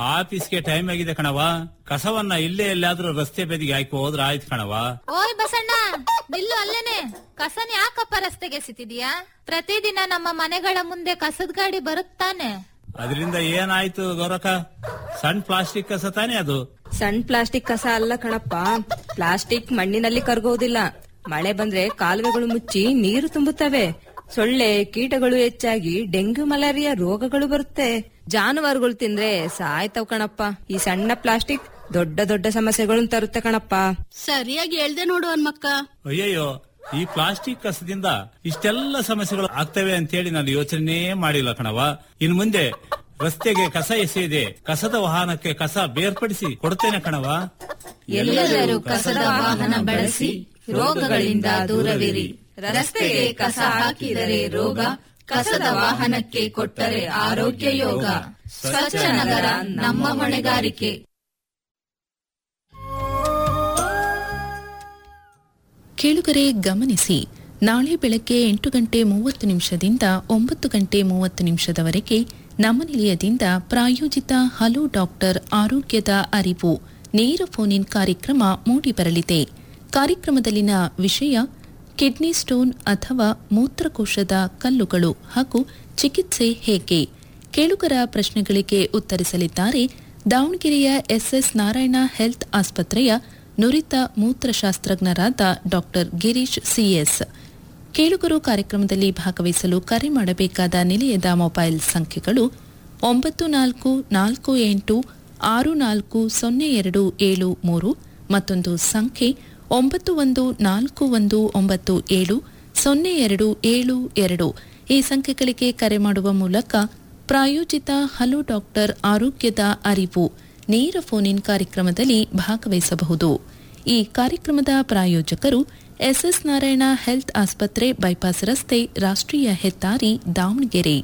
ಆಫೀಸ್ಗೆ ಟೈಮ್ ಆಗಿದೆ ಕಣವ ಕಸವನ್ನ ಇಲ್ಲೇ ಎಲ್ಲಾದ್ರೂ ರಸ್ತೆ ಬದಿಗೆ ಹಾಕಿ ಹೋದ್ರೆ ಆಯ್ತು ಕಣವ ಓಯ್ ಬಸಣ್ಣ ನಿಲ್ಲು ಅಲ್ಲೇನೆ ಕಸನ ಯಾಕಪ್ಪ ರಸ್ತೆಗೆ ಎಸಿತಿದ್ಯಾ ಪ್ರತಿದಿನ ನಮ್ಮ ಮನೆಗಳ ಮುಂದೆ ಕಸದ ಗಾಡಿ ಬರುತ್ತಾನೆ ಅದರಿಂದ ಏನಾಯ್ತು ಗೌರಕ್ಕ ಸಣ್ಣ ಪ್ಲಾಸ್ಟಿಕ್ ಕಸ ತಾನೇ ಅದು ಸಣ್ಣ ಪ್ಲಾಸ್ಟಿಕ್ ಕಸ ಅಲ್ಲ ಕಣಪ್ಪ ಪ್ಲಾಸ್ಟಿಕ್ ಮಣ್ಣಿನಲ್ಲಿ ಕರಗೋದಿಲ್ಲ ಮಳೆ ಬಂದ್ರೆ ಕಾಲುವೆಗಳು ಮುಚ್ಚಿ ನೀರು ತುಂಬುತ್ತವೆ ಸೊಳ್ಳೆ ಕೀಟಗಳು ಹೆಚ್ಚಾಗಿ ಡೆಂಗ್ಯೂ ಮಲೇರಿಯಾ ರೋಗಗಳು ಬರುತ್ತೆ ಜಾನುವಾರುಗಳು ತಿಂದ್ರೆ ಸಾಯ್ತವ್ ಕಣಪ್ಪ ಈ ಸಣ್ಣ ಪ್ಲಾಸ್ಟಿಕ್ ದೊಡ್ಡ ದೊಡ್ಡ ಸಮಸ್ಯೆಗಳನ್ನು ತರುತ್ತೆ ಕಣಪ್ಪ ಸರಿಯಾಗಿ ಹೇಳ್ದೆ ನೋಡು ಹನ್ಮಕ್ಕ ಅಯ್ಯಯ್ಯೋ ಈ ಪ್ಲಾಸ್ಟಿಕ್ ಕಸದಿಂದ ಇಷ್ಟೆಲ್ಲ ಸಮಸ್ಯೆಗಳು ಆಗ್ತವೆ ಅಂತೇಳಿ ನಾನು ಯೋಚನೆ ಮಾಡಿಲ್ಲ ಕಣವ ಇನ್ ಮುಂದೆ ರಸ್ತೆಗೆ ಕಸ ಎಸೆಯದೆ ಕಸದ ವಾಹನಕ್ಕೆ ಕಸ ಬೇರ್ಪಡಿಸಿ ಕೊಡ್ತೇನೆ ಕಣವ ಎಲ್ಲರೂ ಕಸದ ವಾಹನ ಬಳಸಿ ರೋಗಗಳಿಂದ ದೂರವಿರಿ ರಸ್ತೆಗೆ ಕಸ ಹಾಕಿದರೆ ರೋಗ ಕಸದ ವಾಹನಕ್ಕೆ ಕೊಟ್ಟರೆ ಆರೋಗ್ಯ ಯೋಗ ಸ್ವಚ್ಛ ನಗರ ನಮ್ಮ ಹೊಣೆಗಾರಿಕೆ ಕೇಳುಗರೆ ಗಮನಿಸಿ ನಾಳೆ ಬೆಳಗ್ಗೆ ಎಂಟು ಗಂಟೆ ಮೂವತ್ತು ನಿಮಿಷದಿಂದ ಒಂಬತ್ತು ಗಂಟೆ ಮೂವತ್ತು ನಿಮಿಷದವರೆಗೆ ನಮ್ಮ ನಿಲಯದಿಂದ ಪ್ರಾಯೋಜಿತ ಹಲೋ ಡಾಕ್ಟರ್ ಆರೋಗ್ಯದ ಅರಿವು ನೇರ ಫೋನ್ ಇನ್ ಕಾರ್ಯಕ್ರಮ ಮೂಡಿಬರಲಿದೆ ಕಾರ್ಯಕ್ರಮದಲ್ಲಿನ ವಿಷಯ ಕಿಡ್ನಿ ಸ್ಟೋನ್ ಅಥವಾ ಮೂತ್ರಕೋಶದ ಕಲ್ಲುಗಳು ಹಾಗೂ ಚಿಕಿತ್ಸೆ ಹೇಗೆ ಕೇಳುಗರ ಪ್ರಶ್ನೆಗಳಿಗೆ ಉತ್ತರಿಸಲಿದ್ದಾರೆ ದಾವಣಗೆರೆಯ ಎಸ್ಎಸ್ ನಾರಾಯಣ ಹೆಲ್ತ್ ಆಸ್ಪತ್ರೆಯ ನುರಿತ ಮೂತ್ರಶಾಸ್ತ್ರಜ್ಞರಾದ ಡಾಕ್ಟರ್ ಗಿರೀಶ್ ಸಿಎಸ್ ಕೇಳುಗರು ಕಾರ್ಯಕ್ರಮದಲ್ಲಿ ಭಾಗವಹಿಸಲು ಕರೆ ಮಾಡಬೇಕಾದ ನಿಲಯದ ಮೊಬೈಲ್ ಸಂಖ್ಯೆಗಳು ಒಂಬತ್ತು ನಾಲ್ಕು ನಾಲ್ಕು ಎಂಟು ಆರು ನಾಲ್ಕು ಸೊನ್ನೆ ಎರಡು ಏಳು ಮೂರು ಮತ್ತೊಂದು ಸಂಖ್ಯೆ ಒಂಬತ್ತು ಒಂದು ನಾಲ್ಕು ಒಂದು ಒಂಬತ್ತು ಏಳು ಸೊನ್ನೆ ಎರಡು ಏಳು ಎರಡು ಈ ಸಂಖ್ಯೆಗಳಿಗೆ ಕರೆ ಮಾಡುವ ಮೂಲಕ ಪ್ರಾಯೋಜಿತ ಹಲೋ ಡಾಕ್ಟರ್ ಆರೋಗ್ಯದ ಅರಿವು ನೇರ ಫೋನ್ ಇನ್ ಕಾರ್ಯಕ್ರಮದಲ್ಲಿ ಭಾಗವಹಿಸಬಹುದು ಈ ಕಾರ್ಯಕ್ರಮದ ಪ್ರಾಯೋಜಕರು ಎಸ್ಎಸ್ ನಾರಾಯಣ ಹೆಲ್ತ್ ಆಸ್ಪತ್ರೆ ಬೈಪಾಸ್ ರಸ್ತೆ ರಾಷ್ಟ್ರೀಯ ಹೆದ್ದಾರಿ ದಾವಣಗೆರೆ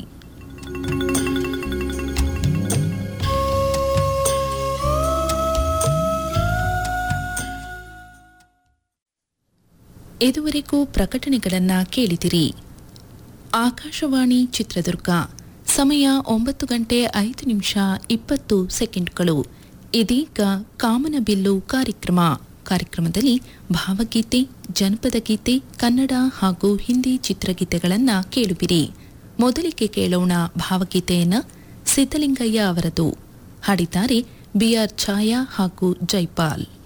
ಇದುವರೆಗೂ ಪ್ರಕಟಣೆಗಳನ್ನ ಕೇಳಿದಿರಿ ಆಕಾಶವಾಣಿ ಚಿತ್ರದುರ್ಗ ಸಮಯ ಒಂಬತ್ತು ಗಂಟೆ ಐದು ನಿಮಿಷ ಇಪ್ಪತ್ತು ಸೆಕೆಂಡ್ಗಳು ಇದೀಗ ಕಾಮನಬಿಲ್ಲು ಕಾರ್ಯಕ್ರಮ ಕಾರ್ಯಕ್ರಮದಲ್ಲಿ ಭಾವಗೀತೆ ಜನಪದ ಗೀತೆ ಕನ್ನಡ ಹಾಗೂ ಹಿಂದಿ ಚಿತ್ರಗೀತೆಗಳನ್ನ ಕೇಳುವಿರಿ ಮೊದಲಿಗೆ ಕೇಳೋಣ ಭಾವಗೀತೆಯನ್ನ ಸಿದ್ದಲಿಂಗಯ್ಯ ಅವರದು ಹಾಡಿದ್ದಾರೆ ಬಿಆರ್ ಛಾಯಾ ಹಾಗೂ ಜೈಪಾಲ್